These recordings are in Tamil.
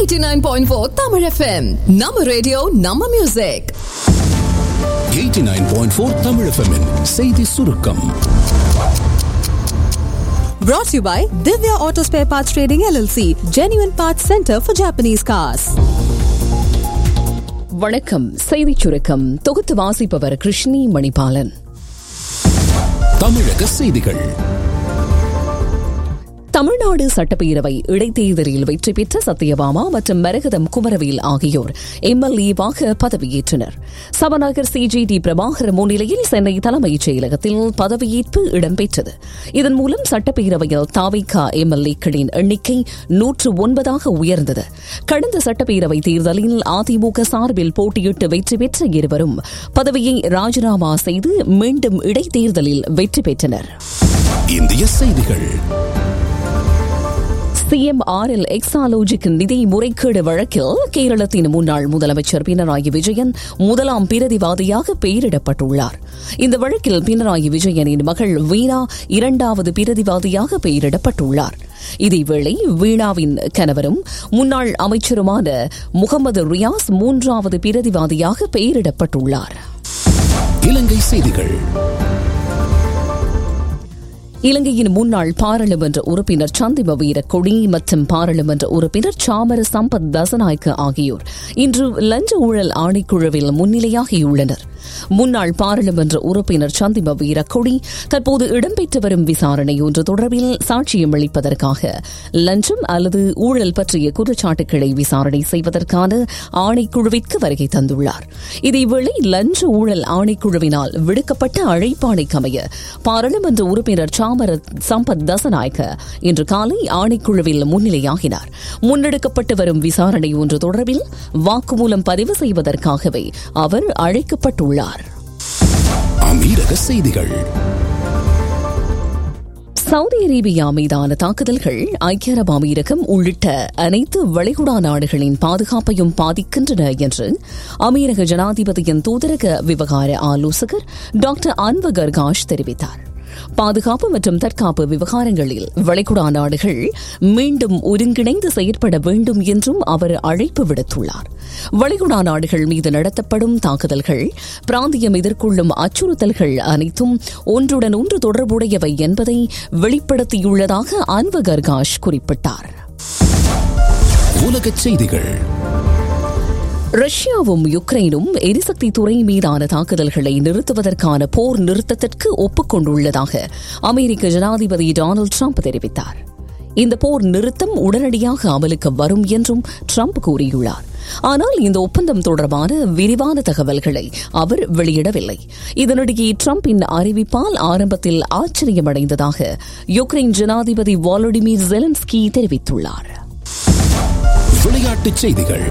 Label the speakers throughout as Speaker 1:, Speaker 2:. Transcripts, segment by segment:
Speaker 1: 89.4 Tamil FM. நம்ம ரேடியோ நம்ம மியூசிக்
Speaker 2: 89.4 தமிழ் FM -இன் செய்தி சுருக்கம்
Speaker 3: Brought to you by Divya Auto Spare Parts Trading LLC, Genuine Parts Center for Japanese Cars.
Speaker 4: வணக்கம் செய்திச் சுருக்கம் தொகுத்து வாசிப்பவர் கிருஷ்ணி மணிபாலன்
Speaker 2: தமிழக செய்திகள்
Speaker 4: தமிழ்நாடு சட்டப்பேரவை இடைத்தேர்தலில் வெற்றி பெற்ற சத்யபாமா மற்றும் மரகதம் குமரவேல் ஆகியோர் எம்எல்ஏவாக பதவியேற்றனர் சபாநாயகர் சிஜிடி பிரபாகர் முன்னிலையில் சென்னை தலைமைச் செயலகத்தில் பதவியேற்பு இடம்பெற்றது இதன் மூலம் சட்டப்பேரவையில் தாவிகா எம்எல்ஏக்களின் எண்ணிக்கை நூற்று ஒன்பதாக உயர்ந்தது கடந்த சட்டப்பேரவை தேர்தலில் அதிமுக சார்பில் போட்டியிட்டு வெற்றி பெற்ற இருவரும் பதவியை ராஜினாமா செய்து மீண்டும் இடைத்தேர்தலில் வெற்றி பெற்றனர்
Speaker 2: இந்திய செய்திகள்
Speaker 4: சிஎம்ஆர்எல் எக்ஸாலோஜிக் நிதி முறைகேடு வழக்கில் கேரளத்தின் முன்னாள் முதலமைச்சர் பினராயி விஜயன் முதலாம் பிரதிவாதியாக பெயரிடப்பட்டுள்ளார் இந்த வழக்கில் பினராயி விஜயனின் மகள் வீணா இரண்டாவது பிரதிவாதியாக பெயரிடப்பட்டுள்ளார் இதேவேளை வீணாவின் கணவரும் முன்னாள் அமைச்சருமான முகமது ரியாஸ் மூன்றாவது பிரதிவாதியாக பெயரிடப்பட்டுள்ளார்
Speaker 2: இலங்கை செய்திகள்
Speaker 4: இலங்கையின் முன்னாள் பாராளுமன்ற உறுப்பினர் சந்திம வீரக்கொடி மற்றும் பாராளுமன்ற உறுப்பினர் சாமர சம்பத் தசநாயக்க ஆகியோர் இன்று லஞ்ச ஊழல் ஆணைக்குழுவில் முன்னிலையாகியுள்ளனர் முன்னாள் பாராளுமன்ற உறுப்பினர் சந்திம வீரக்கொடி தற்போது இடம்பெற்று வரும் விசாரணை ஒன்று தொடர்பில் சாட்சியம் அளிப்பதற்காக லஞ்சம் அல்லது ஊழல் பற்றிய குற்றச்சாட்டுகளை விசாரணை செய்வதற்கான ஆணைக்குழுவிற்கு வருகை தந்துள்ளார் இதேவேளை லஞ்ச ஊழல் ஆணைக்குழுவினால் விடுக்கப்பட்ட அழைப்பாணைக்கமைய பாராளுமன்ற உறுப்பினர் சாமர சம்பத் தசநாயக்க இன்று காலை ஆணைக்குழுவில் முன்னிலையாகினார் முன்னெடுக்கப்பட்டு வரும் விசாரணை ஒன்று தொடர்பில் வாக்குமூலம் பதிவு செய்வதற்காகவே அவர் அழைக்கப்பட்டுள்ளார்
Speaker 2: அமீரக செய்திகள்
Speaker 4: சவுதி அரேபியா மீதான தாக்குதல்கள் ஐக்கிய அரபு அமீரகம் உள்ளிட்ட அனைத்து வளைகுடா நாடுகளின் பாதுகாப்பையும் பாதிக்கின்றன என்று அமீரக ஜனாதிபதியின் தூதரக விவகார ஆலோசகர் டாக்டர் அன்வர் கர்காஷ் தெரிவித்தார் பாதுகாப்பு மற்றும் தற்காப்பு விவகாரங்களில் வளைகுடா நாடுகள் மீண்டும் ஒருங்கிணைந்து செயற்பட வேண்டும் என்றும் அவர் அழைப்பு விடுத்துள்ளார் வளைகுடா நாடுகள் மீது நடத்தப்படும் தாக்குதல்கள் பிராந்தியம் எதிர்கொள்ளும் அச்சுறுத்தல்கள் அனைத்தும் ஒன்றுடன் ஒன்று தொடர்புடையவை என்பதை வெளிப்படுத்தியுள்ளதாக அன்வர் கர்காஷ் குறிப்பிட்டார்
Speaker 2: உலகச் செய்திகள்
Speaker 4: ரஷ்யாவும் யுக்ரைனும் எரிசக்தி துறை மீதான தாக்குதல்களை நிறுத்துவதற்கான போர் நிறுத்தத்திற்கு ஒப்புக்கொண்டுள்ளதாக அமெரிக்க ஜனாதிபதி டொனால்டு ட்ரம்ப் தெரிவித்தார் இந்த போர் நிறுத்தம் உடனடியாக அமலுக்கு வரும் என்றும் ட்ரம்ப் கூறியுள்ளார் ஆனால் இந்த ஒப்பந்தம் தொடர்பான விரிவான தகவல்களை அவர் வெளியிடவில்லை இதனிடையே டிரம்பின் அறிவிப்பால் ஆரம்பத்தில் ஆச்சரியமடைந்ததாக யுக்ரைன் ஜனாதிபதி வாலடிமிர் ஜெலன்ஸ்கி தெரிவித்துள்ளார்
Speaker 2: விளையாட்டுச் செய்திகள்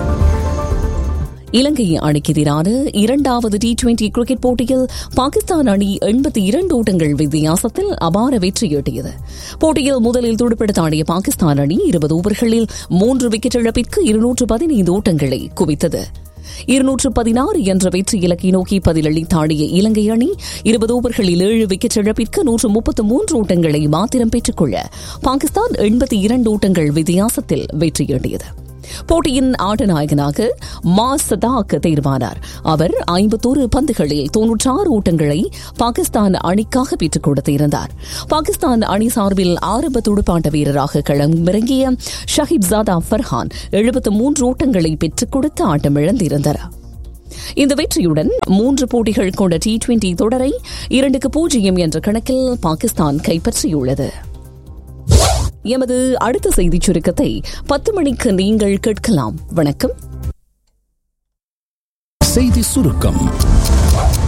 Speaker 4: இலங்கை அணிக்கு எதிரான இரண்டாவது டி டுவெண்டி கிரிக்கெட் போட்டியில் பாகிஸ்தான் அணி எண்பத்தி இரண்டு ஓட்டங்கள் வித்தியாசத்தில் அபார வெற்றியீட்டியது போட்டியில் முதலில் துடுப்படுத்த ஆடிய பாகிஸ்தான் அணி இருபது ஓவர்களில் மூன்று விக்கெட் இழப்பிற்கு இருநூற்று பதினைந்து ஓட்டங்களை குவித்தது இருநூற்று பதினாறு என்ற வெற்றி இலக்கை நோக்கி பதிலளித்தாடிய இலங்கை அணி இருபது ஓவர்களில் ஏழு விக்கெட் இழப்பிற்கு நூற்று முப்பத்து மூன்று ஓட்டங்களை மாத்திரம் பெற்றுக்கொள்ள பாகிஸ்தான் எண்பத்தி இரண்டு ஓட்டங்கள் வித்தியாசத்தில் வெற்றியீட்டியது போட்டியின் ஆட்டநாயகனாக மா சதாக் தேர்வானார் அவர் ஐம்பத்தோரு பந்துகளில் தொன்னூற்றாறு ஓட்டங்களை பாகிஸ்தான் அணிக்காக பெற்றுக் கொடுத்திருந்தார் பாகிஸ்தான் அணி சார்பில் ஆரம்ப துடுப்பாட்ட வீரராக களமிறங்கிய ஷஹிப் ஜாதா ஃபர்ஹான் எழுபத்து மூன்று ஓட்டங்களை பெற்றுக் கொடுத்து ஆட்டமிழந்திருந்தார் இந்த வெற்றியுடன் மூன்று போட்டிகள் கொண்ட டி டுவெண்டி தொடரை இரண்டுக்கு பூஜ்ஜியம் என்ற கணக்கில் பாகிஸ்தான் கைப்பற்றியுள்ளது எமது அடுத்த செய்திச் சுருக்கத்தை பத்து மணிக்கு நீங்கள் கேட்கலாம் வணக்கம்
Speaker 2: செய்தி சுருக்கம்